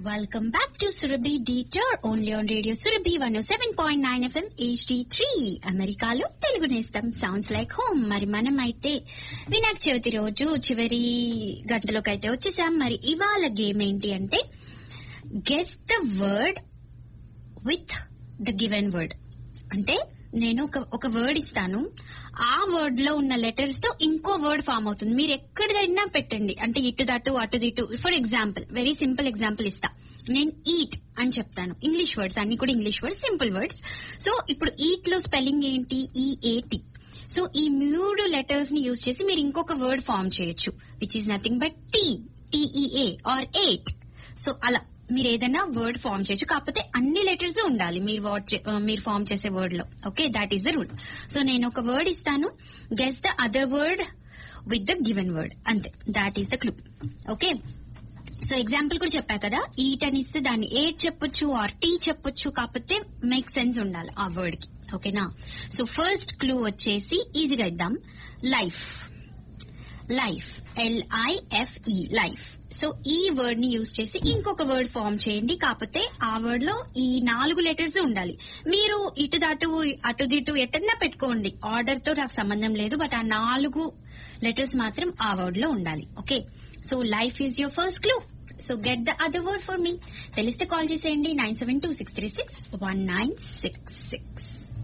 Welcome back to Surabhi Detour, only on Radio Surabhi 107.9 FM HD3. అమెరికాలో తెలుగు నేస్తం sounds like home మరి మనం అయితే వినాయక చవితి రోజు చివరి గంటలోకి అయితే వచ్చేసాం మరి ఇవాళ గేమ్ ఏంటి అంటే guess the word with the given word అంటే నేను ఒక ఒక వర్డ్ ఇస్తాను ఆ వర్డ్ లో ఉన్న లెటర్స్ తో ఇంకో వర్డ్ ఫామ్ అవుతుంది మీరు ఎక్కడిదైనా పెట్టండి అంటే ఇటు దటు అటు ఇటు for example very simple example ఇస్తా నేను ఈట్ అని చెప్తాను ఇంగ్లీష్ వర్డ్స్ అన్ని కూడా English words simple words so ఇప్పుడు ఈట్ లో స్పెల్లింగ్ ఏంటి ఈఏటి సో ఈ మూడు లెటర్స్ ని యూజ్ చేసి మీరు ఇంకొక వర్డ్ ఫామ్ చేయొచ్చు which is nothing but tea T E A or ate so అలా మీరు ఏదైనా వర్డ్ ఫామ్ చేయొచ్చు కాకపోతే అన్ని లెటర్స్ ఉండాలి మీరు వర్డ్ చే- ఆ, మీరు ఫామ్ చేసే వర్డ్ లో okay that is the rule so నేను ఒక వర్డ్ ఇస్తాను guess the other word with the given word అంతే that is the clue okay so example కూడా చెప్పా కదా ఈట్ అని ఇస్తే దాన్ని ఎయిట్ చెప్పొచ్చు ఆర్ టీ చెప్పొచ్చు కాకపోతే మేక్ సెన్స్ ఉండాలి ఆ వర్డ్ కి ఓకేనా సో ఫస్ట్ క్లూ వచ్చేసి ఈజీగా ఇద్దాం life life L I F E life so ఈ వర్డ్ ని యూజ్ చేసి ఇంకొక వర్డ్ ఫామ్ చేయండి కాకపోతే ఆ వర్డ్ లో ఈ నాలుగు లెటర్స్ ఉండాలి మీరు ఇటు దాటు అటు దిటు ఎటన్నా పెట్టుకోండి ఆర్డర్ తో నాకు సంబంధం లేదు బట్ ఆ నాలుగు లెటర్స్ మాత్రం ఆ వర్డ్ లో ఉండాలి okay so life is your first clue so get the other word for మీ తెలిస్తే కాల్ చేసేయండి nine seven two six three six one nine six six